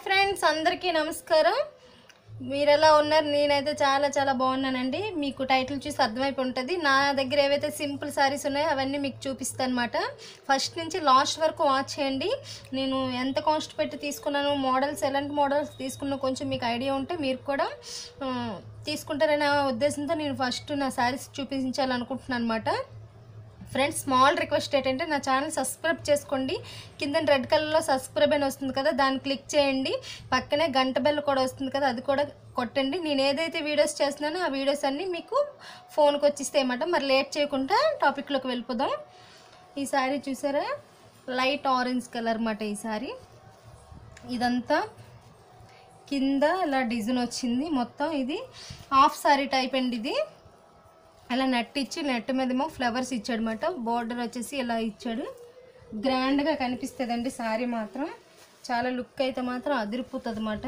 friends అందరికీ నమస్కారం మీరు ఎలా ఉన్నారు నేనైతే చాలా చాలా బాగున్నానండి మీకు టైటిల్ చూసి అర్థమైపోయి ఉంటుంది నా దగ్గర ఏవైతే సింపుల్ శారీస్ ఉన్నాయో అవన్నీ మీకు చూపిస్తాను అనమాట ఫస్ట్ నుంచి లాస్ట్ వరకు వాచ్ చేయండి నేను ఎంత కాస్ట్ పెట్టి తీసుకున్నాను మోడల్స్ ఎలాంటి మోడల్స్ తీసుకున్నా కొంచెం మీకు ఐడియా ఉంటే మీరు కూడా ఆ, తీసుకుంటారనే ఉద్దేశంతో నేను ఫస్ట్ నా శారీస్ చూపించాలనుకుంటున్నాను అనమాట ఫ్రెండ్స్ స్మాల్ రిక్వెస్ట్ ఏంటంటే నా ఛానల్ సబ్స్క్రైబ్ చేసుకోండి కింద రెడ్ కలర్లో సబ్స్క్రైబ్ అని వస్తుంది కదా దాన్ని క్లిక్ చేయండి పక్కనే గంట బెల్ కూడా వస్తుంది కదా అది కూడా కొట్టండి నేను ఏదైతే వీడియోస్ చేస్తున్నానో ఆ వీడియోస్ అన్నీ మీకు ఫోన్కి వచ్చిస్తాయి అన్నమాట మరి లేట్ చేయకుండా టాపిక్లోకి వెళ్ళిపోదాం ఈ సారీ చూసారా లైట్ ఆరెంజ్ కలర్ అన్నమాట ఈ సారీ ఇదంతా కింద ఇలా డిజైన్ వచ్చింది మొత్తం ఇది హాఫ్ సారీ టైప్ అండి ఇది అలా నెట్ ఇచ్చి నెట్ మీదేమో ఫ్లవర్స్ ఇచ్చాడనమాట బార్డర్ వచ్చేసి ఇలా ఇచ్చాడు గ్రాండ్గా కనిపిస్తుందండి సారీ మాత్రం చాలా లుక్ అయితే మాత్రం అదిరిపోతుంది అనమాట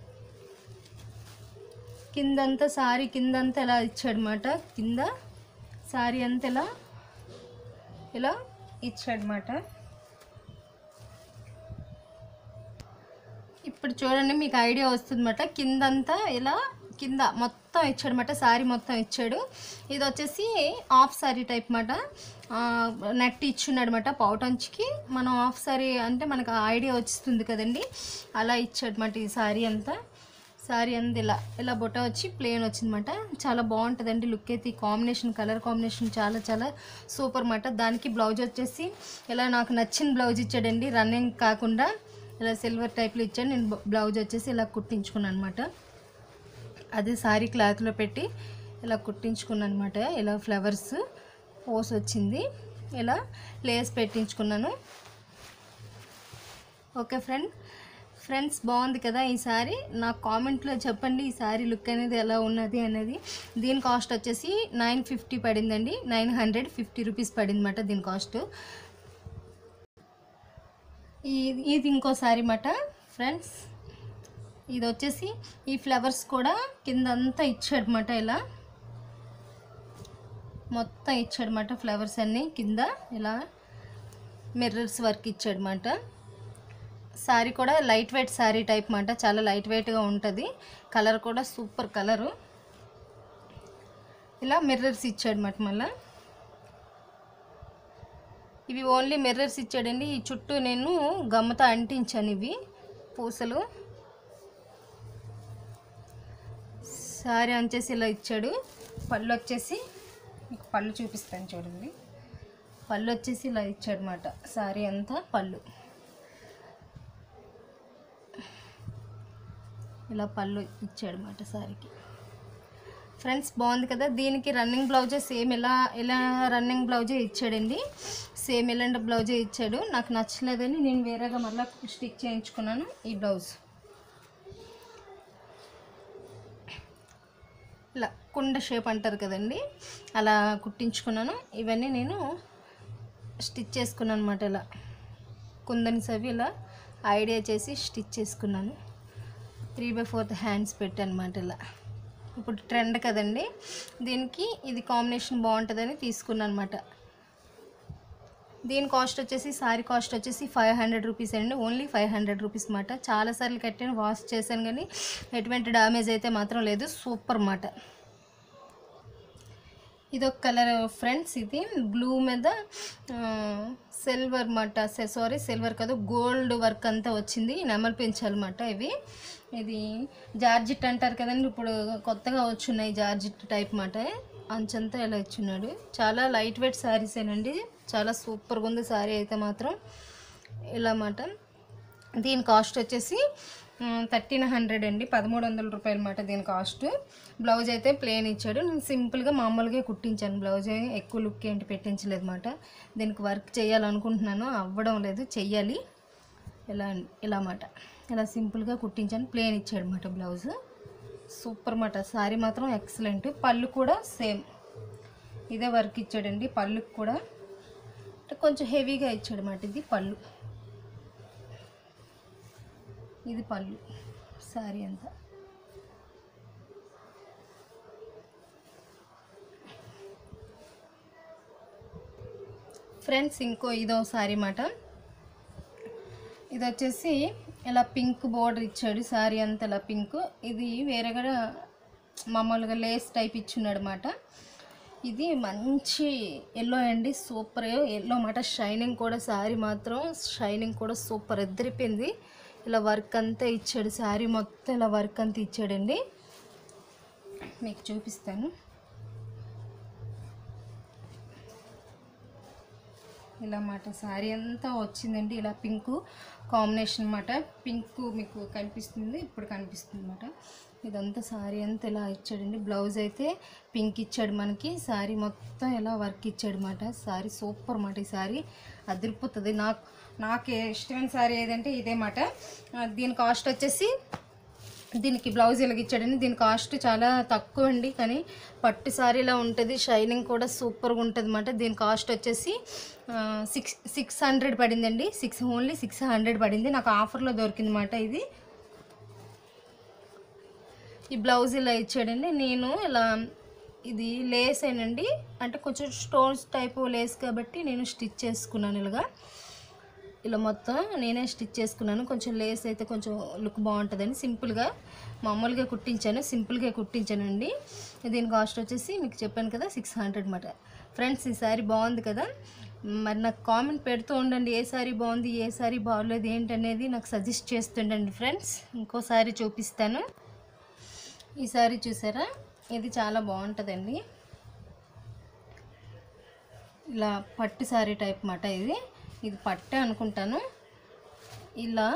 కిందంతా సారీ కిందంతా ఇలా ఇచ్చాడనమాట కింద సారీ అంతా ఇలా ఇలా ఇచ్చాడనమాట ఇప్పుడు చూడండి మీకు ఐడియా వస్తుందన్నమాట కిందంతా ఇలా కింద మొత్తం ఇచ్చాడనమాట శారీ మొత్తం ఇచ్చాడు ఇది వచ్చేసి హాఫ్ శారీ టైప్ మాట నెట్ ఇచ్చున్నాడనమాట పౌటంచ్కి మనం హాఫ్ శారీ అంటే మనకు ఐడియా వస్తుంది కదండి అలా ఇచ్చాడనమాట ఈ శారీ అంతా శారీ అంతా ఇలా ఇలా బొట్ట వచ్చి ప్లేన్ వచ్చిందన్నమాట చాలా బాగుంటుందండి లుక్ అయితే ఈ కాంబినేషన్ కలర్ కాంబినేషన్ చాలా చాలా సూపర్ అన్నమాట దానికి బ్లౌజ్ వచ్చేసి ఇలా నాకు నచ్చిన బ్లౌజ్ ఇచ్చాడండి రన్నింగ్ కాకుండా ఇలా సిల్వర్ టైప్లో ఇచ్చాడు నేను బ- బ్లౌజ్ వచ్చేసి ఇలా కుట్టించుకున్నాను అనమాట అదే సారీ క్లాత్లో పెట్టి ఇలా కుట్టించుకున్నాను అనమాట ఇలా ఫ్లవర్స్ పోస్ వచ్చింది ఇలా లేస్ పెట్టించుకున్నాను ఓకే ఫ్రెండ్ ఫ్రెండ్స్ బాగుంది కదా ఈ సారీ నాకు కామెంట్లో చెప్పండి ఈ సారీ లుక్ అనేది ఎలా ఉన్నది అనేది దీని కాస్ట్ వచ్చేసి నైన్ ఫిఫ్టీ పడిందండి నైన్ హండ్రెడ్ ఫిఫ్టీ రూపీస్ పడింది అనమాట దీని కాస్ట్ ఇది ఇది ఇంకో సారీ మాట ఫ్రెండ్స్ ఇది వచ్చేసి ఈ ఫ్లవర్స్ కూడా కింద అంతా ఇచ్చాడనమాట ఇలా మొత్తం ఇచ్చాడనమాట ఫ్లవర్స్ అన్నీ కింద ఇలా మిర్రర్స్ వర్క్ ఇచ్చాడనమాట శారీ కూడా లైట్ వెయిట్ శారీ టైప్ మాట చాలా లైట్ వెయిట్గా ఉంటుంది కలర్ కూడా సూపర్ కలరు ఇలా మిర్రర్స్ ఇచ్చాడనమాట మళ్ళీ ఇవి ఓన్లీ మిర్రర్స్ ఇచ్చాడండి ఈ చుట్టూ నేను గమ్మతో అంటించాను ఇవి పూసలు సారీ వచ్చేసి ఇలా ఇచ్చాడు పళ్ళు వచ్చేసి మీకు పళ్ళు చూపిస్తాను చూడండి పళ్ళు వచ్చేసి ఇలా ఇచ్చాడు అనమాట సారీ అంతా పళ్ళు ఇలా పళ్ళు ఇచ్చాడు అనమాట సారీకి ఫ్రెండ్స్ బాగుంది కదా దీనికి రన్నింగ్ బ్లౌజే సేమ్ ఇలా ఇలా రన్నింగ్ బ్లౌజే ఇచ్చాడండి సేమ్ ఇలాంటి బ్లౌజే ఇచ్చాడు నాకు నచ్చలేదని నేను వేరేగా మళ్ళీ స్టిచ్ చేయించుకున్నాను ఈ బ్లౌజ్ ఇలా కుండ షేప్ అంటారు కదండి అలా కుట్టించుకున్నాను ఇవన్నీ నేను స్టిచ్ చేసుకున్నాను అనమాట ఇలా కుందని సవి ఇలా ఐడియా చేసి స్టిచ్ చేసుకున్నాను త్రీ బై ఫోర్త్ హ్యాండ్స్ పెట్టాను అనమాట ఇలా ఇప్పుడు ట్రెండ్ కదండి దీనికి ఇది కాంబినేషన్ బాగుంటుందని తీసుకున్నాను అనమాట దీని కాస్ట్ వచ్చేసి సారీ కాస్ట్ వచ్చేసి ఫైవ్ హండ్రెడ్ రూపీస్ అండి ఓన్లీ ఫైవ్ హండ్రెడ్ రూపీస్ మాట చాలాసార్లు కట్టాను వాష్ చేశాను కానీ ఎటువంటి డ్యామేజ్ అయితే మాత్రం లేదు సూపర్ మాట ఇది ఒక కలర్ ఫ్రెండ్స్ ఇది బ్లూ మీద సిల్వర్ మాట సారీ సిల్వర్ కాదు గోల్డ్ వర్క్ అంతా వచ్చింది నెమలి పెంచాలన్నమాట ఇవి ఇది జార్జిట్ అంటారు కదండి ఇప్పుడు కొత్తగా వచ్చున్నాయి జార్జిట్ టైప్ మాట అంచంతా ఇలా ఇచ్చున్నాడు చాలా లైట్ వెయిట్ శారీసేనండి చాలా సూపర్గా ఉంది శారీ అయితే మాత్రం ఇలా మాట దీని కాస్ట్ వచ్చేసి థర్టీన్ హండ్రెడ్ అండి పదమూడు వందల రూపాయలు మాట దీని కాస్ట్ బ్లౌజ్ అయితే ప్లేన్ ఇచ్చాడు నేను సింపుల్గా మామూలుగా కుట్టించాను బ్లౌజ్ ఏం ఎక్కువ లుక్ ఏంటి పెట్టించలేదు మాట దీనికి వర్క్ చేయాలనుకుంటున్నాను అవ్వడం లేదు చెయ్యాలి ఇలా ఇలా మాట ఇలా సింపుల్గా కుట్టించాను ప్లేన్ ఇచ్చాడు అనమాట బ్లౌజ్ సూపర్ మాట సారీ మాత్రం ఎక్సలెంట్ పళ్ళు కూడా సేమ్ ఇదే వర్క్ ఇచ్చాడండి పళ్ళుకి కూడా అంటే కొంచెం హెవీగా ఇచ్చాడు అన్నమాట ఇది పళ్ళు ఇది పళ్ళు సారీ అంతా ఫ్రెండ్స్ ఇంకో ఇదో సారీ మాట ఇది వచ్చేసి ఇలా పింక్ బోర్డర్ ఇచ్చాడు సారీ అంతా ఇలా పింక్ ఇది వేరేగా మామూలుగా లేస్ టైప్ ఇచ్చున్నాడు అనమాట ఇది మంచి ఎల్లో అండి సూపర్ ఎల్లో మాట షైనింగ్ కూడా శారీ మాత్రం షైనింగ్ కూడా సూపర్ ఎదిరిపోయింది ఇలా వర్క్ అంతా ఇచ్చాడు శారీ మొత్తం ఇలా వర్క్ అంతా ఇచ్చాడండి మీకు చూపిస్తాను ఇలా మాట శారీ అంతా వచ్చిందండి ఇలా పింక్ కాంబినేషన్ అన్నమాట పింక్ మీకు కనిపిస్తుంది ఇప్పుడు కనిపిస్తుంది అనమాట ఇదంతా శారీ అంతా ఇలా ఇచ్చాడండి బ్లౌజ్ అయితే పింక్ ఇచ్చాడు మనకి శారీ మొత్తం ఇలా వర్క్ ఇచ్చాడు అనమాట శారీ సూపర్ మాట ఈ శారీ అదిరిపోతుంది నాకు నాకు ఇష్టమైన శారీ ఏదంటే ఇదే మాట ఆ, దీని కాస్ట్ వచ్చేసి దీనికి బ్లౌజ్ ఇలాగ ఇచ్చాడండి దీని కాస్ట్ చాలా తక్కువ అండి కానీ పట్టు సారీలా ఉంటుంది షైనింగ్ కూడా సూపర్గా ఉంటుంది అనమాట దీని కాస్ట్ వచ్చేసి సిక్స్ సిక్స్ హండ్రెడ్ పడిందండి సిక్స్ ఓన్లీ సిక్స్ హండ్రెడ్ పడింది నాకు ఆఫర్లో దొరికింది అనమాట ఇది ఈ బ్లౌజ్ ఇలా ఇచ్చాడండి నేను ఇలా ఇది లేస్ ఏనండి అంటే కొంచెం స్టోన్స్ టైపు లేస్ కాబట్టి నేను స్టిచ్ చేసుకున్నాను ఇలాగా ఇలా మొత్తం నేనే స్టిచ్ చేసుకున్నాను కొంచెం లేస్ అయితే కొంచెం లుక్ బాగుంటుందని సింపుల్గా మామూలుగా కుట్టించాను సింపుల్గా కుట్టించానండి దీని కాస్ట్ వచ్చేసి మీకు చెప్పాను కదా సిక్స్ హండ్రెడ్ అనమాట ఫ్రెండ్స్ ఈ సారీ బాగుంది కదా మరి నాకు కామెంట్ పెడుతూ ఉండండి ఏ సారీ బాగుంది ఏ సారీ బాగోలేదు ఏంటనేది నాకు సజెస్ట్ చేస్తుండండి ఫ్రెండ్స్ ఇంకోసారి చూపిస్తాను ఈ సారీ చూసారా ఇది చాలా బాగుంటుందండి ఇలా పట్టు సారీ టైప్ మాట ఇది ఇది పట్టే అనుకుంటాను ఇలా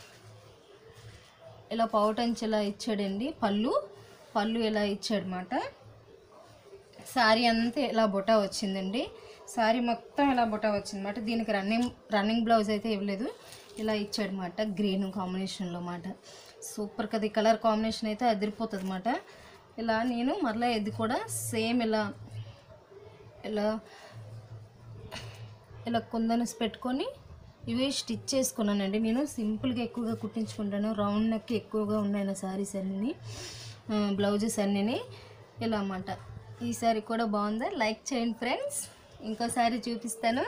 ఇలా పౌటంచి ఇలా ఇచ్చాడండి పళ్ళు పళ్ళు ఇలా ఇచ్చాడనమాట శారీ అంతా ఇలా బుటా వచ్చిందండి శారీ మొత్తం ఇలా బుటా వచ్చిందన్నమాట దీనికి రన్నింగ్ రన్నింగ్ బ్లౌజ్ అయితే ఇవ్వలేదు ఇలా ఇచ్చాడనమాట గ్రీన్ కాంబినేషన్లో మాట సూపర్ కదా ఈ కలర్ కాంబినేషన్ అయితే అదిరిపోతుంది అనమాట ఇలా నేను మరలా ఇది కూడా సేమ్ ఇలా ఇలా ఇలా కుందనస్ పెట్టుకొని ఇవి స్టిచ్ చేసుకున్నానండి నేను సింపుల్గా ఎక్కువగా కుట్టించుకుంటాను రౌండ్ నెక్ ఎక్కువగా ఉన్నాయి నా శారీస్ అన్నీ బ్లౌజెస్ అన్నీ ఇలా అన్నమాట ఈ సారీ కూడా బాగుందా లైక్ చేయండి ఫ్రెండ్స్ ఇంకో సారీ చూపిస్తాను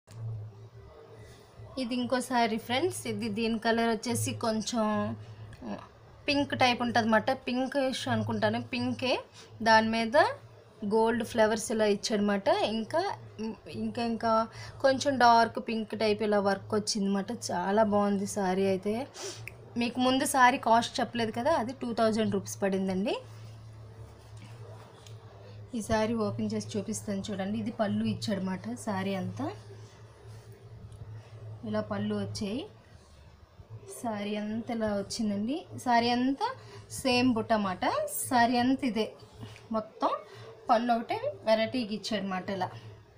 ఇది ఇంకో సారీ ఫ్రెండ్స్ ఇది దీని కలర్ వచ్చేసి కొంచెం పింక్ టైప్ ఉంటుంది అన్నమాట పింకిష్ అనుకుంటాను పింకే దాని మీద గోల్డ్ ఫ్లవర్స్ ఇలా ఇచ్చాడనమాట ఇంకా ఇంకా ఇంకా కొంచెం డార్క్ పింక్ టైప్ ఇలా వర్క్ వచ్చిందన్నమాట చాలా బాగుంది సారీ అయితే మీకు ముందు సారీ కాస్ట్ చెప్పలేదు కదా అది టూ థౌజండ్ రూపీస్ పడిందండి ఈ సారీ ఓపెన్ చేసి చూపిస్తాను చూడండి ఇది పళ్ళు ఇచ్చాడనమాట సారీ అంతా ఇలా పళ్ళు వచ్చాయి సారీ అంతా ఇలా వచ్చిందండి సారీ అంతా సేమ్ బుట్ట అన్నమాట సారీ అంతా ఇదే మొత్తం పళ్ళు ఒకటే వెరైటీకి ఇచ్చాడనమాట ఇలా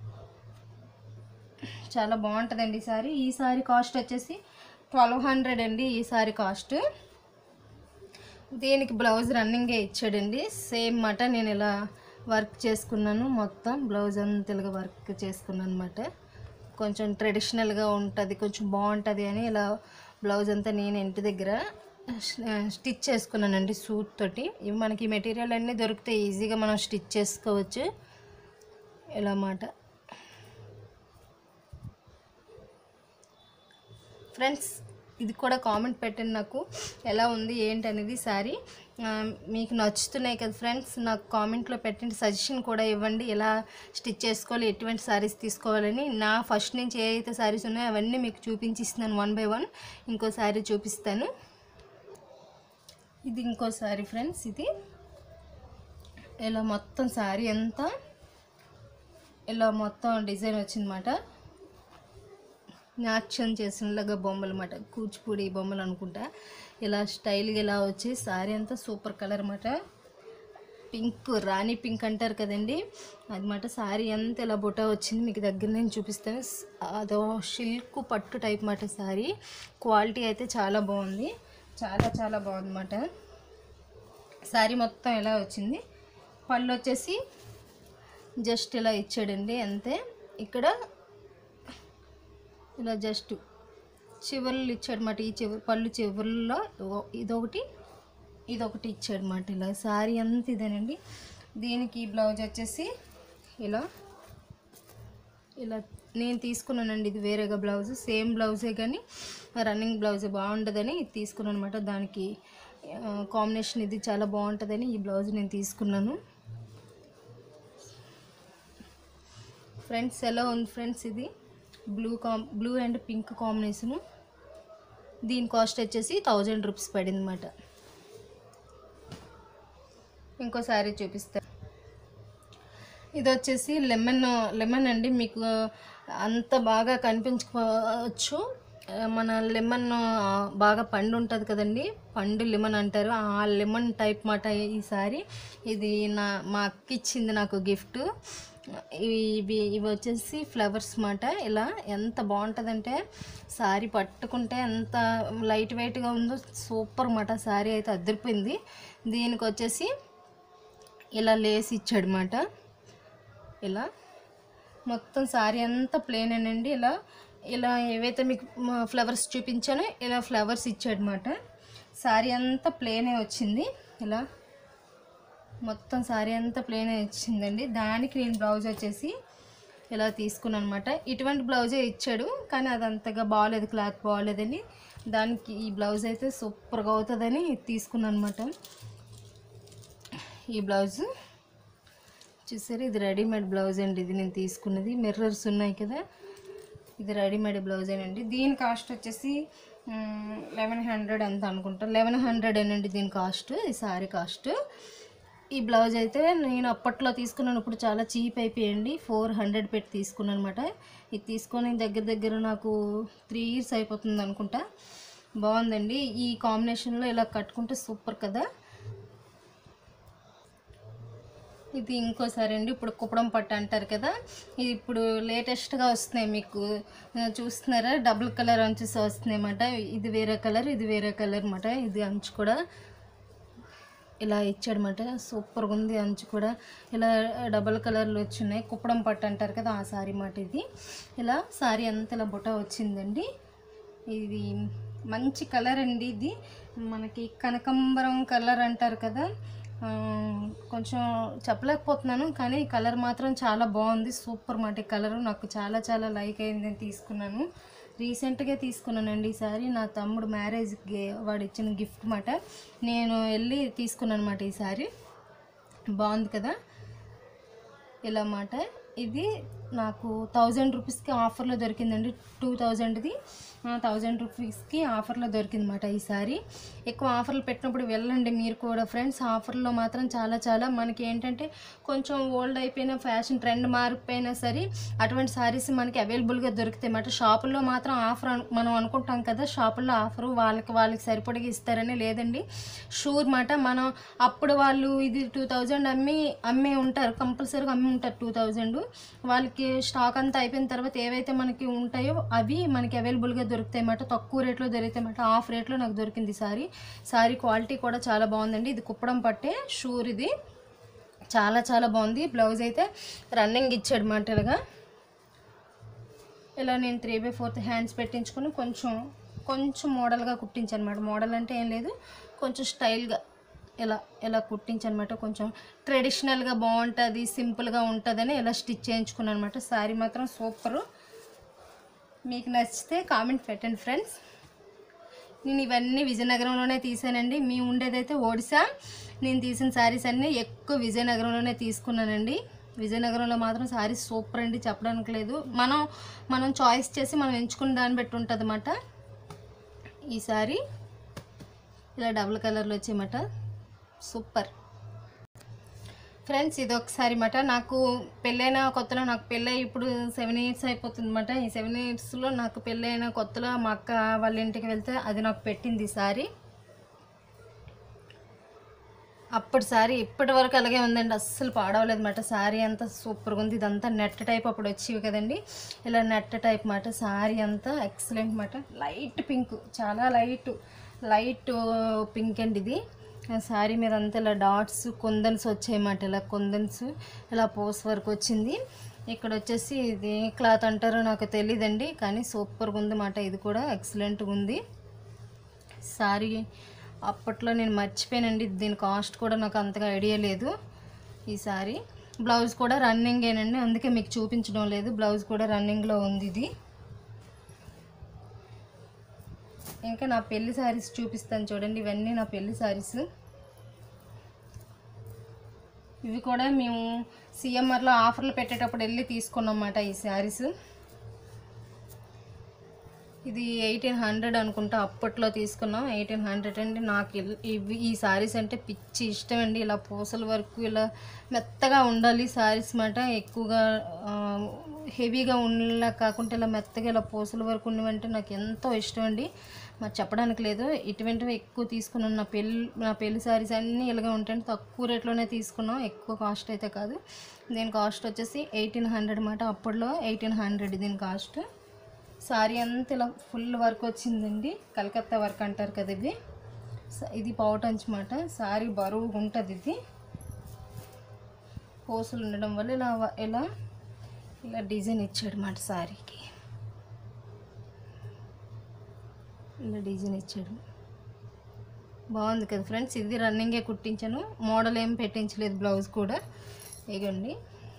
చాలా బాగుంటుందండి ఈ సారీ ఈ సారీ కాస్ట్ వచ్చేసి ట్వెల్వ్ హండ్రెడ్ అండి ఈ సారీ కాస్ట్ దీనికి బ్లౌజ్ రన్నింగే ఇచ్చాడండి సేమ్ మాట నేను ఇలా వర్క్ చేసుకున్నాను మొత్తం బ్లౌజ్ అంతా ఇలాగ వర్క్ చేసుకున్నాను అనమాట కొంచెం ట్రెడిషనల్గా ఉంటుంది కొంచెం బాగుంటుంది అని ఇలా బ్లౌజ్ అంతా నేను ఇంటి దగ్గర స్టిచ్ చేసుకున్నానండి సూట్ తోటి ఇవి మనకి మెటీరియల్ అన్నీ దొరికితే ఈజీగా మనం స్టిచ్ చేసుకోవచ్చు ఇలా మాట ఫ్రెండ్స్ ఇది కూడా కామెంట్ పెట్టండి నాకు ఎలా ఉంది ఏంటి అనేది సారీ ఆ, మీకు నచ్చుతున్నాయి కదా ఫ్రెండ్స్ నాకు కామెంట్లో పెట్టండి సజెషన్ కూడా ఇవ్వండి ఎలా స్టిచ్ చేసుకోవాలి ఎటువంటి సారీస్ తీసుకోవాలని నా ఫస్ట్ నుంచి ఏ అయితే సారీస్ ఉన్నాయో అవన్నీ మీకు చూపించి ఇస్తున్నాను వన్ బై వన్ ఇంకో సారీ చూపిస్తాను ఇది ఇంకో సారీ ఫ్రెండ్స్ ఇది ఇలా మొత్తం సారీ అంతా ఇలా మొత్తం డిజైన్ వచ్చిందన్నమాట నాట్యం చేసినలాగా బొమ్మలు అన్నమాట కూచిపూడి బొమ్మలు అనుకుంటా ఇలా స్టైల్గా ఇలా వచ్చి సారీ అంతా సూపర్ కలర్ అన్నమాట పింక్ రాణి పింక్ అంటారు కదండి అది మాట సారీ అంతా ఇలా బుట్ట వచ్చింది మీకు దగ్గర నేను చూపిస్తాను స్- అదో సిల్క్ పట్టు టైప్ మాట సారీ క్వాలిటీ అయితే చాలా బాగుంది చాలా చాలా బాగుంది అన్నమాట సారీ మొత్తం ఎలా వచ్చింది పళ్ళు వచ్చేసి జస్ట్ ఇలా ఇచ్చాడండి అంతే ఇక్కడ ఇలా జస్ట్ చివర్లు ఇచ్చాడనమాట ఈ చివరి పళ్ళు చివర్లో ఇదొకటి ఇదొకటి ఇచ్చాడనమాట ఇలా సారీ అంతా ఇదేనండి దీనికి బ్లౌజ్ వచ్చేసి ఇలా ఇలా నేను తీసుకున్నానండి ఇది వేరేగా బ్లౌజ్ సేమ్ బ్లౌజే కానీ రన్నింగ్ బ్లౌజ్ బాగుంటుందని ఇది తీసుకున్నాను అనమాట దానికి కాంబినేషన్ ఇది చాలా బాగుంటుందని ఈ బ్లౌజ్ నేను తీసుకున్నాను ఫ్రెండ్స్ ఎలా ఉంది ఫ్రెండ్స్ ఇది బ్లూ కాం బ్లూ అండ్ పింక్ కాంబినేషను దీని కాస్ట్ వచ్చేసి థౌజండ్ రూపీస్ పడింది అనమాట ఇంకో శారీ చూపిస్తా ఇది వచ్చేసి లెమన్ లెమన్ అండి మీకు అంత బాగా కనిపించుకోవచ్చు ఆ, మన లెమన్ ఆ, బాగా పండు ఉంటుంది కదండి పండు లెమన్ అంటారు ఆ లెమన్ టైప్ మాట ఈ సారీ ఇది నా మా అక్క ఇచ్చింది నాకు గిఫ్ట్ ఇవి ఇవి ఇవి వచ్చేసి ఫ్లవర్స్ మాట ఇలా ఎంత బాగుంటుందంటే సారీ పట్టుకుంటే ఎంత లైట్ వెయిట్గా ఉందో సూపర్ మాట సారీ అయితే అదిరిపోయింది దీనికి వచ్చేసి ఇలా లేస్ ఇచ్చాడనమాట ఇలా మొత్తం సారీ అంతా ప్లేన్ అండి ఇలా ఇలా ఏవైతే మీకు ఫ్లవర్స్ చూపించానో ఇలా ఫ్లవర్స్ ఇచ్చాడనమాట సారీ అంతా ప్లేనే వచ్చింది ఇలా మొత్తం సారీ అంతా ప్లేనే వచ్చిందండి దానికి నేను బ్లౌజ్ వచ్చేసి ఇలా తీసుకున్నాను అనమాట ఇటువంటి బ్లౌజే ఇచ్చాడు కానీ అది అంతగా బాగాలేదు క్లాత్ బాగాలేదని దానికి ఈ బ్లౌజ్ అయితే సూపర్గా అవుతుందని తీసుకున్నాను అనమాట ఈ బ్లౌజ్ చూసారు ఇది రెడీమేడ్ బ్లౌజ్ అండి ఇది నేను తీసుకున్నది మిర్రర్స్ ఉన్నాయి కదా ఇది రెడీమేడ్ బ్లౌజ్ అండి దీని కాస్ట్ వచ్చేసి లెవెన్ హండ్రెడ్ ఎంత అనుకుంటా లెవెన్ హండ్రెడ్ అండి దీని కాస్ట్ ఈ సారీ కాస్ట్ ఈ బ్లౌజ్ అయితే నేను అప్పట్లో తీసుకున్నాను ఇప్పుడు చాలా చీప్ అయిపోయండి ఫోర్ హండ్రెడ్ పెట్టి తీసుకున్నాను అనమాట ఇది తీసుకొని దగ్గర దగ్గర నాకు త్రీ ఇయర్స్ అయిపోతుంది అనుకుంటా బాగుందండి ఈ కాంబినేషన్లో ఇలా కట్టుకుంటే సూపర్ కదా ఇది ఇంకోసారి అండి ఇప్పుడు కుప్పడం పట్టు అంటారు కదా ఇది ఇప్పుడు లేటెస్ట్గా వస్తున్నాయి మీకు ఆ, చూస్తున్నారా డబుల్ కలర్ అంచుస్ వస్తున్నాయి అన్నమాట ఇది వేరే కలర్ ఇది వేరే కలర్ అన్నమాట ఇది అంచు కూడా ఇలా ఇచ్చాడనమాట సూపర్గా ఉంది అంచు కూడా ఇలా డబల్ కలర్లు వచ్చినాయి కుప్పడం పట్టు అంటారు కదా ఆ సారీ మాట ఇది ఇలా సారీ అంతా ఇలా బుట్ట వచ్చిందండి ఇది మంచి కలర్ అండి ఇది మనకి కనకంబరం కలర్ అంటారు కదా ఆ, కొంచెం చెప్పలేకపోతున్నాను కానీ ఈ కలర్ మాత్రం చాలా బాగుంది సూపర్ మాట ఈ కలర్ నాకు చాలా చాలా లైక్ అయింది నేను తీసుకున్నాను రీసెంట్గా తీసుకున్నానండి ఈ సారీ నా తమ్ముడు మ్యారేజ్కి వాడు ఇచ్చిన గిఫ్ట్ మాట నేను వెళ్ళి తీసుకున్నాను అనమాట ఈ సారీ బాగుంది కదా ఇలా మాట ఇది నాకు థౌజండ్ రూపీస్కి ఆఫర్లో దొరికిందండి టూ థౌజండ్ది థౌజండ్ రూపీస్కి ఆఫర్లో దొరికిందన్నమాట ఈ సారీ ఎక్కువ ఆఫర్లు పెట్టినప్పుడు వెళ్ళండి మీరు కూడా ఫ్రెండ్స్ ఆఫర్లో మాత్రం చాలా చాలా మనకి ఏంటంటే కొంచెం ఓల్డ్ అయిపోయిన ఫ్యాషన్ ట్రెండ్ మారిపోయినా సరే అటువంటి సారీస్ మనకి అవైలబుల్గా దొరుకుతాయి అన్నమాట షాపుల్లో మాత్రం ఆఫర్ అను- మనం అనుకుంటాం కదా షాపుల్లో ఆఫర్ వాళ్ళకి వాళ్ళకి సరిపడగా ఇస్తారని లేదండి షూర్ మాట మనం అప్పుడు వాళ్ళు ఇది టూ థౌజండ్ అమ్మి అమ్మే ఉంటారు కంపల్సరీగా అమ్మి ఉంటారు టూ థౌజండ్ వాళ్ళకి స్టాక్ అంతా అయిపోయిన తర్వాత ఏవైతే మనకి ఉంటాయో అవి మనకి అవైలబుల్గా దొరుకుతాయి అన్నమాట తక్కువ రేట్లో దొరుకుతాయి అన్నమాట ఆఫ్ రేట్లో నాకు దొరికింది సారీ సారీ క్వాలిటీ కూడా చాలా బాగుందండి ఇది కుప్పడం పట్టే షూర్ ఇది చాలా చాలా బాగుంది బ్లౌజ్ అయితే రన్నింగ్ ఇచ్చాడు మాట ఇలాగా ఇలా నేను త్రీ బై ఫోర్త్ హ్యాండ్స్ పెట్టించుకొని కొంచెం కొంచెం మోడల్గా కుట్టించాను అనమాట మోడల్ అంటే ఏం లేదు కొంచెం స్టైల్గా ఇలా ఇలా కుట్టించనమాట కొంచెం ట్రెడిషనల్గా బాగుంటుంది సింపుల్గా ఉంటుందని ఇలా స్టిచ్ చేయించుకున్నాను అనమాట శారీ మాత్రం సూపరు మీకు నచ్చితే కామెంట్ పెట్టండి ఫ్రెండ్స్ నేను ఇవన్నీ విజయనగరంలోనే తీసానండి మీ ఉండేదైతే ఒడిశా నేను తీసిన శారీస్ అన్నీ ఎక్కువ విజయనగరంలోనే తీసుకున్నానండి విజయనగరంలో మాత్రం శారీస్ సూపర్ అండి చెప్పడానికి లేదు మనం మనం చాయిస్ చేసి మనం ఎంచుకున్న దాన్ని బట్టి ఉంటుంది అన్నమాట ఈ శారీ ఇలా డబుల్ కలర్లో వచ్చేయమాట సూపర్ ఫ్రెండ్స్ ఇది ఒకసారి మాట నాకు పెళ్ళైన కొత్తలో నాకు పెళ్ళై ఇప్పుడు సెవెన్ ఇయర్స్ అయిపోతుంది అనమాట ఈ సెవెన్ ఇయర్స్లో నాకు పెళ్ళైన కొత్తలో మా అక్క వాళ్ళ ఇంటికి వెళ్తే అది నాకు పెట్టింది ఈ సారీ అప్పుడు సారీ ఇప్పటి వరకు అలాగే ఉందండి అస్సలు పాడవలేదు మాట సారీ అంతా సూపర్గా ఉంది ఇదంతా నెట్ టైప్ అప్పుడు వచ్చేవి కదండి ఇలా నెట్ టైప్ మాట సారీ అంతా ఎక్సలెంట్ మాట లైట్ పింక్ చాలా లైట్ లైట్ పింక్ అండి ఇది శారీ మీద అంతా ఇలా డాట్స్ కుందన్స్ వచ్చాయన్నమాట ఇలా కుందన్స్ ఇలా పోస్ వర్క్ వచ్చింది ఇక్కడ వచ్చేసి ఇది క్లాత్ అంటారో నాకు తెలియదండి కానీ సూపర్గా ఉంది మాట ఇది కూడా ఎక్సలెంట్గా ఉంది సారీ అప్పట్లో నేను మర్చిపోయానండి దీని కాస్ట్ కూడా నాకు అంతగా ఐడియా లేదు ఈ సారీ బ్లౌజ్ కూడా రన్నింగేనండి అందుకే మీకు చూపించడం లేదు బ్లౌజ్ కూడా రన్నింగ్లో ఉంది ఇది ఇంకా నా పెళ్లి శారీస్ చూపిస్తాను చూడండి ఇవన్నీ నా పెళ్లి శారీస్ ఇవి కూడా మేము సిఎంఆర్లో ఆఫర్లు పెట్టేటప్పుడు వెళ్ళి తీసుకున్నాం అన్నమాట ఈ శారీస్ ఇది ఎయిటీన్ హండ్రెడ్ అనుకుంటా అప్పట్లో తీసుకున్నాం ఎయిటీన్ హండ్రెడ్ అండి నాకు ఇల్- ఇవి ఈ శారీస్ అంటే పిచ్చి ఇష్టం అండి ఇలా పూసల వరకు ఇలా మెత్తగా ఉండాలి శారీస్ మాట ఎక్కువగా ఆ, హెవీగా ఉండలా కాకుండా ఇలా మెత్తగా ఇలా పూసల వరకు ఉన్నవంటే నాకు ఎంతో ఇష్టం అండి మరి చెప్పడానికి లేదు ఇటువంటివి ఎక్కువ తీసుకున్నాను నా పెళ్ళి నా పెళ్లి శారీస్ అన్నీ ఇలాగే ఉంటాయండి తక్కువ రేట్లోనే తీసుకున్నాం ఎక్కువ కాస్ట్ అయితే కాదు దీని కాస్ట్ వచ్చేసి ఎయిటీన్ హండ్రెడ్ అన్నమాట అప్పట్లో ఎయిటీన్ హండ్రెడ్ దీని కాస్ట్ సారీ అంతా ఇలా ఫుల్ వర్క్ వచ్చిందండి కలకత్తా వర్క్ అంటారు కదా ఇవి స- ఇది పౌటంచ్ మాట సారీ బరువుగా ఉంటుంది ఇది పూసలు ఉండడం వల్ల ఇలా వ- ఇలా ఇలా డిజైన్ ఇచ్చాడు మాట సారీకి ఇలా డిజైన్ ఇచ్చాడు బాగుంది కదా ఫ్రెండ్స్ ఇది రన్నింగే కుట్టించాను మోడల్ ఏం పెట్టించలేదు బ్లౌజ్ కూడా ఇగండి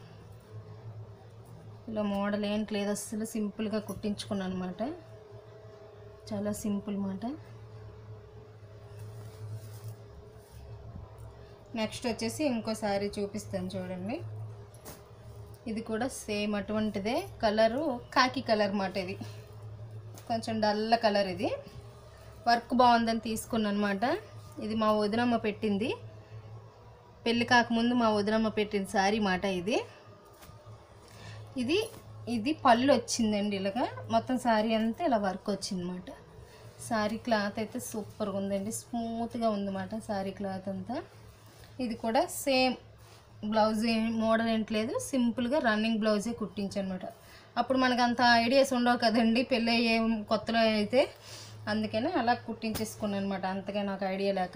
ఇలా మోడల్ ఏంటి లేదు అసలు సింపుల్గా కుట్టించుకున్నాను అనమాట చాలా సింపుల్ మాట నెక్స్ట్ వచ్చేసి ఇంకో శారీ చూపిస్తాను చూడండి ఇది కూడా సేమ్ అటువంటిదే కలరు కాకి కలర్ మాట ఇది కొంచెం డల్ల కలర్ ఇది వర్క్ బాగుందని తీసుకున్నాను అనమాట ఇది మా వదినమ్మ పెట్టింది పెళ్ళి కాకముందు మా వదినమ్మ పెట్టిన శారీ మాట ఇది ఇది ఇది పళ్ళు వచ్చిందండి ఇలాగా మొత్తం శారీ అంతా ఇలా వర్క్ వచ్చిందన్నమాట శారీ క్లాత్ అయితే సూపర్గా ఉందండి స్మూత్గా ఉందన్నమాట శారీ క్లాత్ అంతా ఇది కూడా సేమ్ బ్లౌజ్ ఏం మోడల్ ఏంటి లేదు సింపుల్గా రన్నింగ్ బ్లౌజే కుట్టించనమాట అప్పుడు మనకు అంత ఐడియాస్ ఉండవు కదండి పెళ్ళి ఏం కొత్తలో అయితే అందుకని అలా కుట్టించేసుకున్నాను అనమాట అంతగా నాకు ఐడియా లేక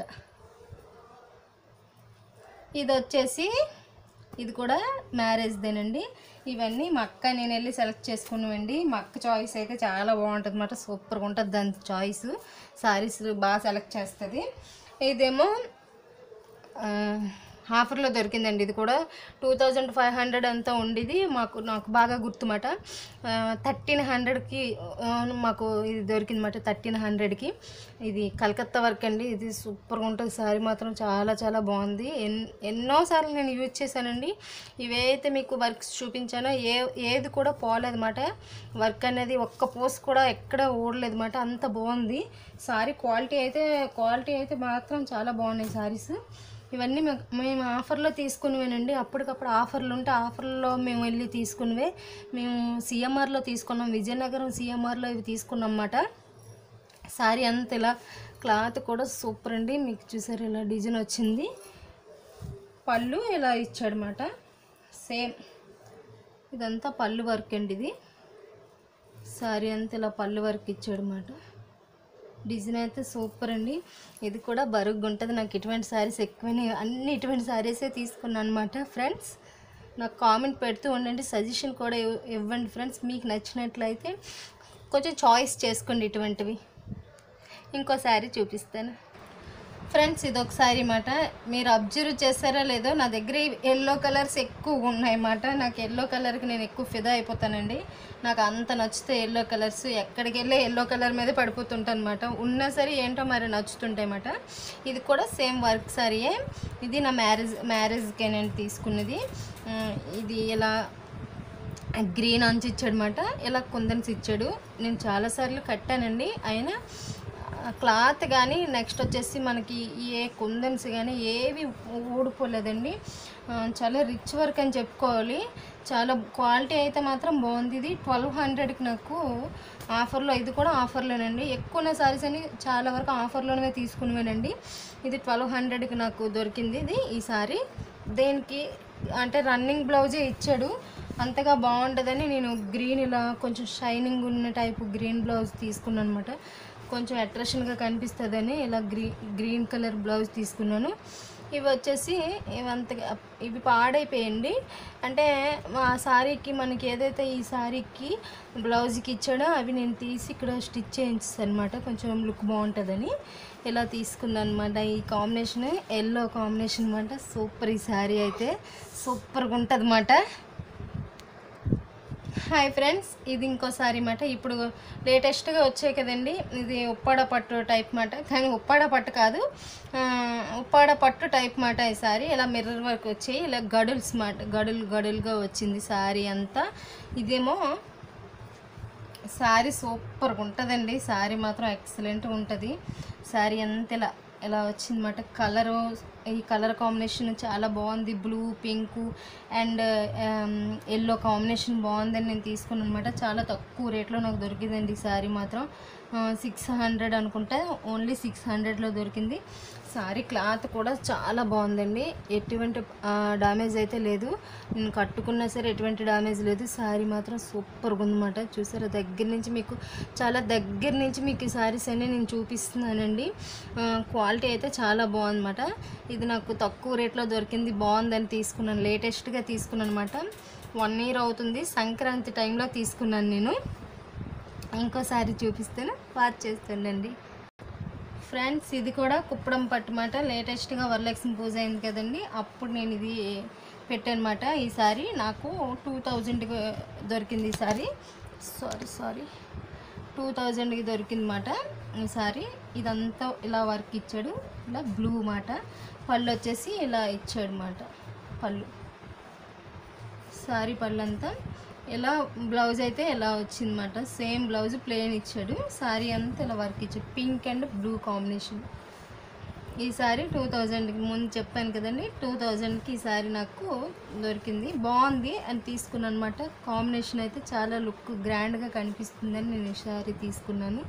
ఇది వచ్చేసి ఇది కూడా మ్యారేజ్దేనండి ఇవన్నీ మా అక్క నేను వెళ్ళి సెలెక్ట్ చేసుకున్నామండి మా అక్క చాయిస్ అయితే చాలా బాగుంటుంది అనమాట సూపర్గా ఉంటుంది దాని చాయిస్ సారీస్ బాగా సెలెక్ట్ చేస్తుంది ఇదేమో ఆ, ఆఫర్లో దొరికిందండి ఇది కూడా టూ థౌజండ్ ఫైవ్ హండ్రెడ్ అంతా ఉండేది మాకు నాకు బాగా గుర్తుమాట థర్టీన్ హండ్రెడ్కి మాకు ఇది దొరికిందన్నమాట థర్టీన్ హండ్రెడ్కి ఇది కలకత్తా వర్క్ అండి ఇది సూపర్గా ఉంటుంది శారీ మాత్రం చాలా చాలా బాగుంది ఎన్ ఎన్నోసార్లు నేను యూజ్ చేశానండి ఇవైతే మీకు వర్క్స్ చూపించానో ఏ ఏది కూడా పోలేదన్నమాట వర్క్ అనేది ఒక్క పోస్ట్ కూడా ఎక్కడ ఊడలేదన్నమాట అంత బాగుంది సారీ క్వాలిటీ అయితే క్వాలిటీ అయితే మాత్రం చాలా బాగున్నాయి సారీస్ ఇవన్నీ మేము మేము ఆఫర్లో తీసుకునేవేనండి అప్పటికప్పుడు ఆఫర్లు ఉంటే ఆఫర్లో మేము వెళ్ళి తీసుకునేవే మేము సిఎంఆర్లో తీసుకున్నాం విజయనగరం సిఎంఆర్లో ఇవి తీసుకున్నాం అన్నమాట సారీ అంత ఇలా క్లాత్ కూడా సూపర్ అండి మీకు చూసారు ఇలా డిజైన్ వచ్చింది పళ్ళు ఇలా ఇచ్చాడనమాట సేమ్ ఇదంతా పళ్ళు వర్క్ అండి ఇది సారీ అంతా ఇలా పళ్ళు వర్క్ ఇచ్చాడనమాట డిజైన్ అయితే సూపర్ అండి ఇది కూడా బరుగ్గా ఉంటుంది నాకు ఇటువంటి శారీస్ ఎక్కువనే అన్ని ఇటువంటి శారీసే తీసుకున్నాను అనమాట ఫ్రెండ్స్ నాకు కామెంట్ పెడుతూ ఉండండి సజెషన్ కూడా ఇవ్- ఇవ్వండి ఫ్రెండ్స్ మీకు నచ్చినట్లయితే కొంచెం చాయిస్ చేసుకోండి ఇటువంటివి ఇంకో శారీ చూపిస్తాను ఫ్రెండ్స్ ఇది ఒక శారీ మాట మీరు అబ్జర్వ్ చేస్తారా లేదో నా దగ్గర ఎల్లో కలర్స్ ఎక్కువ ఉన్నాయన్నమాట నాకు ఎల్లో కలర్కి నేను ఎక్కువ ఫిదా అయిపోతానండి నాకు అంత నచ్చితే ఎల్లో కలర్స్ ఎక్కడికి వెళ్ళి ఎల్లో కలర్ మీద పడిపోతుంటాను అనమాట ఉన్నా సరే ఏంటో మరి నచ్చుతుంటాయి అన్నమాట ఇది కూడా సేమ్ వర్క్ సారీయే ఇది నా మ్యారేజ్ మ్యారేజ్కే నేను తీసుకున్నది ఉమ్, ఇది ఇలా గ్రీన్ అంచు ఇచ్చాడనమాట ఇలా కుందన్స్ ఇచ్చాడు నేను చాలాసార్లు కట్టానండి అయినా క్లాత్ కానీ నెక్స్ట్ వచ్చేసి మనకి ఏ కుందన్స్ కానీ ఏవి ఊడిపోలేదండి ఆ, చాలా రిచ్ వర్క్ అని చెప్పుకోవాలి చాలా క్వాలిటీ అయితే మాత్రం బాగుంది ఇది ట్వెల్వ్ హండ్రెడ్కి నాకు ఆఫర్లో ఇది కూడా ఆఫర్లోనండి ఎక్కువ సారీస్ అని చాలా వరకు ఆఫర్లోనే తీసుకునేవానండి ఇది ట్వెల్వ్ హండ్రెడ్కి నాకు దొరికింది ఇది ఈ సారీ దేనికి అంటే రన్నింగ్ బ్లౌజే ఇచ్చాడు అంతగా బాగుంటుందని నేను గ్రీన్ ఇలా కొంచెం షైనింగ్ ఉన్న టైపు గ్రీన్ బ్లౌజ్ తీసుకున్నాను అనమాట కొంచెం అట్రాక్షన్గా కనిపిస్తుందని ఇలా గ్రీ గ్రీన్ కలర్ బ్లౌజ్ తీసుకున్నాను ఇవి వచ్చేసి ఇవంతగా ఇవి పాడైపోయండి అంటే ఆ శారీకి మనకి ఏదైతే ఈ శారీకి బ్లౌజ్కి ఇచ్చాడో అవి నేను తీసి ఇక్కడ స్టిచ్ చేయించాను అనమాట కొంచెం లుక్ బాగుంటుందని ఇలా తీసుకున్నాను అనమాట ఈ కాంబినేషన్ ఎల్లో కాంబినేషన్ అనమాట సూపర్ ఈ శారీ అయితే సూపర్గా ఉంటుంది అన్నమాట హాయ్ ఫ్రెండ్స్ ఇది ఇంకో సారీ మాట ఇప్పుడు లేటెస్ట్గా వచ్చాయి కదండి ఇది ఉప్పాడ పట్టు టైప్ మాట కానీ ఉప్పాడ పట్టు కాదు ఆ, ఉప్పాడ పట్టు టైప్ మాట ఈ సారీ ఇలా మిర్రర్ వర్క్ వచ్చాయి ఇలా గడుల్స్ మాట గడులు గడులుగా వచ్చింది సారీ అంతా ఇదేమో శారీ సూపర్గా ఉంటుందండి శారీ మాత్రం ఎక్సలెంట్గా ఉంటుంది శారీ అంతా ఇలా ఇలా వచ్చిందన్నమాట కలరు ఈ కలర్ కాంబినేషన్ చాలా బాగుంది blue pink and yellow combination బాగుందని నేను తీసుకున్నాను అనమాట చాలా తక్కువ రేట్లో నాకు దొరికిందండి ఈ శారీ మాత్రం సిక్స్ హండ్రెడ్ అనుకుంటే ఓన్లీ సిక్స్ హండ్రెడ్లో దొరికింది శారీ క్లాత్ కూడా చాలా బాగుందండి ఎటువంటి డ్యామేజ్ అయితే లేదు నేను కట్టుకున్నా సరే ఎటువంటి డ్యామేజ్ లేదు శారీ మాత్రం సూపర్గా ఉందన్నమాట చూసారా దగ్గర నుంచి మీకు చాలా దగ్గర నుంచి మీకు ఈ శారీస్ అన్నీ నేను చూపిస్తున్నానండి క్వాలిటీ అయితే చాలా బాగుందన్నమాట ఇది నాకు తక్కువ రేట్లో దొరికింది బాగుందని తీసుకున్నాను లేటెస్ట్గా తీసుకున్నాను అనమాట వన్ ఇయర్ అవుతుంది సంక్రాంతి టైంలో తీసుకున్నాను నేను ఇంకో శారీ చూపిస్తాను వాచ్ చేస్తుండండి ఫ్రెండ్స్ ఇది కూడా కుప్పడం పట్టుమాట లేటెస్ట్గా వరలక్ష్మి పూజ అయింది కదండి అప్పుడు నేను ఇది పెట్టానమాట ఈ సారీ నాకు టూ థౌజండ్కి దొరికింది ఈ సారీ సారీ సారీ టూ థౌజండ్కి దొరికిందన్నమాట ఈ సారీ ఇదంతా ఇలా వర్క్ ఇచ్చాడు ఇలా బ్లూ మాట పళ్ళు వచ్చేసి ఇలా ఇచ్చాడు అన్నమాట పళ్ళు సారీ పళ్ళంతా ఇలా బ్లౌజ్ అయితే ఎలా వచ్చిందన్నమాట సేమ్ బ్లౌజ్ ప్లెయిన్ ఇచ్చాడు సారీ అంతా ఇలా వర్క్ ఇచ్చాడు పింక్ అండ్ బ్లూ కాంబినేషన్ ఈ సారీ టూ థౌజండ్కి ముందు చెప్పాను కదండి టూ థౌజండ్కి ఈ సారీ నాకు దొరికింది బాగుంది అని తీసుకున్నాను అనమాట కాంబినేషన్ అయితే చాలా లుక్ గ్రాండ్గా కనిపిస్తుందని నేను ఈ సారీ తీసుకున్నాను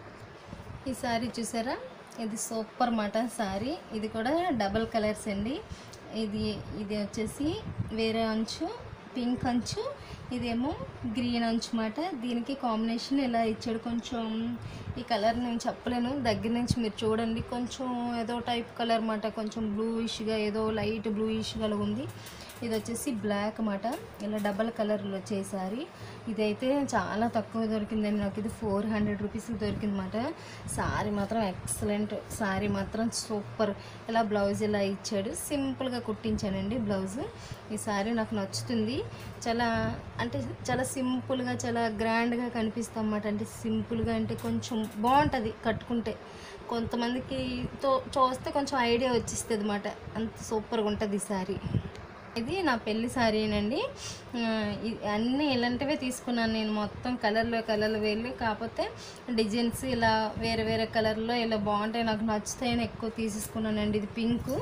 ఈ సారీ చూసారా ఇది సూపర్ మాట సారీ ఇది కూడా డబల్ కలర్స్ అండి ఇది ఇది వచ్చేసి వేరే అంచు పింక్ అంచు ఇదేమో గ్రీన్ అంచు మాట దీనికి కాంబినేషన్ ఇలా ఇచ్చాడు కొంచెం ఈ కలర్ నేను చెప్పలేను దగ్గర నుంచి మీరు చూడండి కొంచెం ఏదో టైప్ కలర్ మాట కొంచెం బ్లూయిష్గా ఏదో లైట్ బ్లూయిష్గా ఉంది ఇది వచ్చేసి బ్లాక్ మాట ఇలా డబల్ కలర్లో వచ్చేసారి ఇదైతే చాలా తక్కువ దొరికిందండి నాకు ఇది ఫోర్ హండ్రెడ్ రూపీస్కి దొరికిందన్నమాట సారీ మాత్రం ఎక్సలెంట్ సారీ మాత్రం సూపర్ ఇలా బ్లౌజ్ ఇలా ఇచ్చాడు సింపుల్గా కుట్టించానండి బ్లౌజ్ ఈ సారీ నాకు నచ్చుతుంది చాలా అంటే చాలా సింపుల్గా చాలా గ్రాండ్గా కనిపిస్తాం అన్నమాట అంటే సింపుల్గా అంటే కొంచెం బాగుంటుంది కట్టుకుంటే కొంతమందికి తో చూస్తే కొంచెం ఐడియా వచ్చేస్తుంది అన్నమాట అంత సూపర్గా ఉంటుంది ఈ సారీ ఇది నా పెళ్లి సారీనండి ఆ, ఇ- అన్నీ ఇలాంటివే తీసుకున్నాను నేను మొత్తం కలర్లో కలర్లు వెళ్ళి కాకపోతే డిజైన్స్ ఇలా వేరే వేరే కలర్లో ఇలా బాగుంటాయి నాకు నచ్చుతాయని ఎక్కువ తీసేసుకున్నానండి ఇది పింక్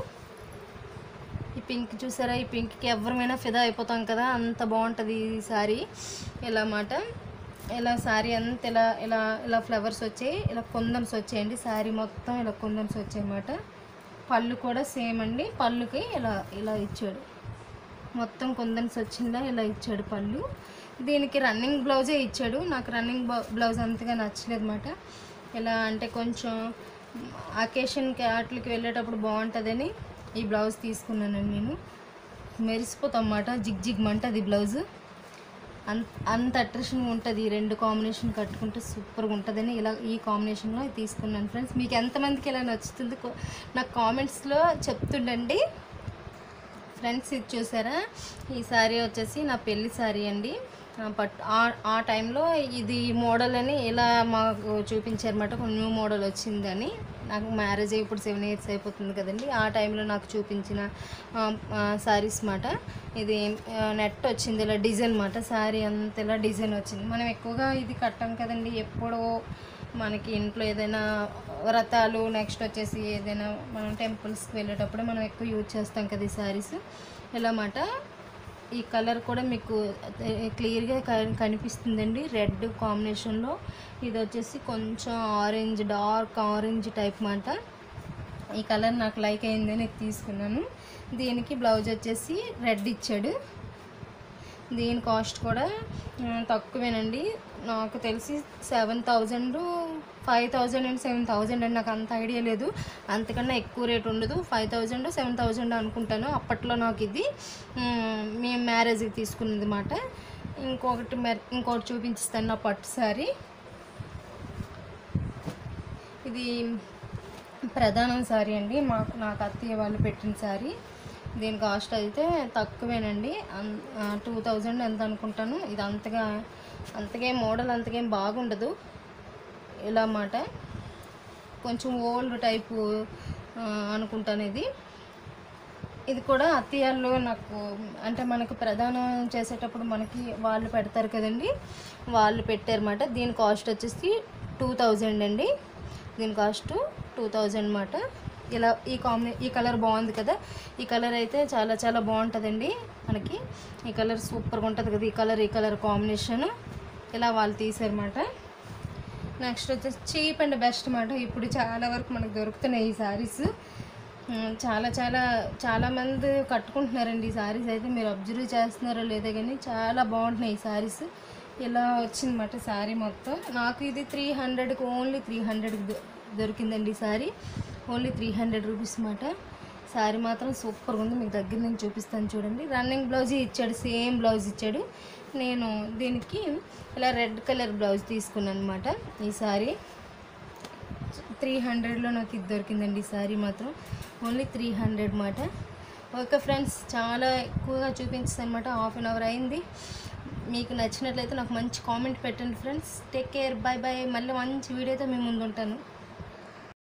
ఈ పింక్ చూసారా ఈ పింక్కి ఎవరమైనా ఫిదా అయిపోతాం కదా అంత బాగుంటుంది ఈ సారీ ఇలా మాట ఇలా సారీ అంతా ఇలా ఇలా ఇలా ఫ్లవర్స్ వచ్చాయి ఇలా కుందమ్స్ వచ్చాయండి సారీ మొత్తం ఇలా కుందమ్స్ వచ్చాయన్నమాట పళ్ళు కూడా సేమ్ అండి పళ్ళుకి ఇలా ఇలా ఇచ్చాడు మొత్తం కుందన్స్ వచ్చిందా ఇలా ఇచ్చాడు పళ్ళు దీనికి రన్నింగ్ బ్లౌజే ఇచ్చాడు నాకు రన్నింగ్ బ్లౌజ్ అంతగా నచ్చలేదు అనమాట ఇలా అంటే కొంచెం అకేషన్కి వాటికి వెళ్ళేటప్పుడు బాగుంటుందని ఈ బ్లౌజ్ తీసుకున్నానండి నేను మెరిసిపోతాం అన్నమాట జిగ్ జిగ్ మంటది బ్లౌజ్ అంత అంత అట్రాక్షన్ ఉంటుంది ఈ రెండు కాంబినేషన్ కట్టుకుంటే సూపర్గా ఉంటుందని ఇలా ఈ కాంబినేషన్లో తీసుకున్నాను ఫ్రెండ్స్ మీకు ఎంతమందికి ఇలా నచ్చుతుంది కో- నాకు కామెంట్స్లో చెప్తుండండి ఫ్రెండ్స్ ఇది చూసారా ఈ శారీ వచ్చేసి నా పెళ్లి శారీ అండి ఆ, బట్ ఆ- ఆ టైంలో ఇది మోడల్ అని ఇలా మాకు చూపించారన్నమాట ఒక న్యూ మోడల్ వచ్చిందని నాకు మ్యారేజ్ అయ్యి ఇప్పుడు సెవెన్ ఇయర్స్ అయిపోతుంది కదండి ఆ టైంలో నాకు చూపించిన శారీస్ మాట ఇది ఆ, నెట్ వచ్చింది ఇలా డిజైన్ మాట శారీ అంత ఇలా డిజైన్ వచ్చింది మనం ఎక్కువగా ఇది కట్టాం కదండి ఎప్పుడో మనకి ఇంట్లో ఏదైనా వ్రతాలు నెక్స్ట్ వచ్చేసి ఏదైనా మనం టెంపుల్స్కి వెళ్ళేటప్పుడు మనం ఎక్కువ యూజ్ చేస్తాం కదా ఈ శారీస్ ఇలా మాట ఈ కలర్ కూడా మీకు క్లియర్గా కనిపిస్తుందండి రెడ్ కాంబినేషన్లో ఇది వచ్చేసి కొంచెం ఆరెంజ్ డార్క్ ఆరెంజ్ టైప్ మాట ఈ కలర్ నాకు లైక్ అయిందని ఇది తీసుకున్నాను దీనికి బ్లౌజ్ వచ్చేసి రెడ్ ఇచ్చాడు దీని కాస్ట్ కూడా ఆ, తక్కువేనండి నాకు తెలిసి seven thousand five thousand and seven thousand అండి నాకు అంత ఐడియా లేదు అంతకన్నా ఎక్కువ రేట్ ఉండదు ఫైవ్ థౌజండ్ సెవెన్ థౌజండ్ అనుకుంటాను అప్పట్లో నాకు ఇది ఉమ్, మేము మ్యారేజ్కి తీసుకున్నది మాట ఇంకొకటి మెర్ ఇంకొకటి చూపించిస్తాను నా పట్టు సారీ ఇది ప్రధానం శారీ అండి మాకు నాకు అత్తయ్య వాళ్ళు పెట్టిన శారీ దీని కాస్ట్ అయితే తక్కువేనండి టూ థౌజండ్ ఎంత అనుకుంటాను ఇది అంతగా అంతకేం మోడల్ అంతకేం బాగుండదు ఇలా అన్నమాట కొంచెం ఓల్డ్ టైపు ఆ, అనుకుంటాను ఇది ఇది కూడా అత్తయ్యల్లో నాకు అంటే మనకు ప్రధానం చేసేటప్పుడు మనకి వాళ్ళు పెడతారు కదండి వాళ్ళు పెట్టారన్నమాట దీని కాస్ట్ వచ్చేసి టూ థౌజండ్ అండి దీని కాస్ట్ టూ థౌజండ్ అనమాట ఇలా ఈ కాంబినే ఈ కలర్ బాగుంది కదా ఈ కలర్ అయితే చాలా చాలా బాగుంటుందండి మనకి ఈ కలర్ సూపర్గా ఉంటుంది కదా ఈ కలర్ ఈ కలర్ కాంబినేషన్ ఇలా వాళ్ళు తీసారన్నమాట నెక్స్ట్ వచ్చేసి చీప్ అండ్ బెస్ట్ మాట ఇప్పుడు చాలా వరకు మనకు దొరుకుతున్నాయి ఈ శారీస్ చాలా చాలా చాలా మంది కట్టుకుంటున్నారండి ఈ శారీస్ అయితే మీరు అబ్జర్వ్ చేస్తున్నారో లేదో కానీ చాలా బాగుంటున్నాయి ఈ శారీస్ ఇలా వచ్చిందన్నమాట శారీ మొత్తం నాకు ఇది త్రీ హండ్రెడ్కి ఓన్లీ త్రీ హండ్రెడ్కి దొరికిందండి ఈ sari only three hundred rupees అన్నమాట శారీ మాత్రం సూపర్గా ఉంది మీకు దగ్గర నుంచి చూపిస్తాను చూడండి రన్నింగ్ బ్లౌజ్ ఇచ్చాడు సేమ్ బ్లౌజ్ ఇచ్చాడు నేను దీనికి ఇలా రెడ్ కలర్ బ్లౌజ్ తీసుకున్నాను అనమాట ఈ శారీ త్రీ హండ్రెడ్లో నాకు ఇది దొరికిందండి ఈ శారీ మాత్రం ఓన్లీ త్రీ హండ్రెడ్ మాట ఓకే ఫ్రెండ్స్ చాలా ఎక్కువగా చూపించాను అనమాట హాఫ్ అన్ అవర్ అయింది మీకు నచ్చినట్లయితే నాకు మంచి కామెంట్ పెట్టండి friends take care bye bye మళ్ళీ మంచి వీడియోతో మీ ముందు ఉంటాను